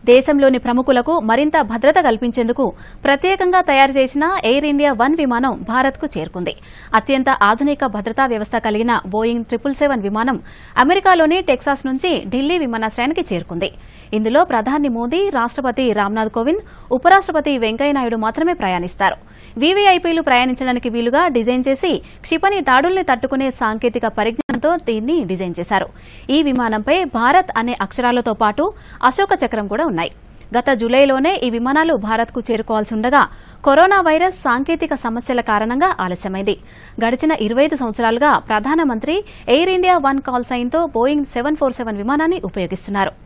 దేశంలోని ప్రముఖులకు మరింత భద్రత కల్పించేందుకు ప్రత్యేకంగా తయారు చేసిన ఎయిర్ ఇండియా వన్ విమానం భారత్కు చేరుకుంది అత్యంత ఆధునిక భద్రతా వ్యవస్థ కలిగిన బోయింగ్ ట్రిపుల్ సెవెన్ విమానం అమెరికాలోని టెక్సాస్ నుంచి ఢిల్లీ విమానాశ్రయానికి చేరుకుంది ఇందులో ప్రధాని మోదీ రాష్టపతి రామ్నాథ్ కోవింద్ ఉపరాష్టపతి వెంకయ్యనాయుడు మాత్రమే ప్రయాణిస్తారు వీవీఐపీలు ప్రయాణించడానికి వీలుగా డిజైన్ చేసి క్షిపణి దాడుల్ని తట్టుకునే సాంకేతిక పరిజ్ఞానంతో దీన్ని డిజైన్ చేశారు ఈ విమానంపై భారత్ అనే అక్షరాలతో పాటు అశోక చక్రం కూడా ఉన్నాయి గత జూలైలోనే ఈ విమానాలు భారత్కు చేరుకోవాల్సి ఉండగా కరోనా వైరస్ సాంకేతిక సమస్యల కారణంగా ఆలస్యమైంది గడిచిన ఇరవై ఐదు సంవత్సరాలుగా ప్రధానమంత్రి ఎయిర్ ఇండియా వన్ కాల్ సైన్తో బోయింగ్ సెవెన్ ఫోర్ సెవెన్ విమానాన్ని ఉపయోగిస్తున్నారు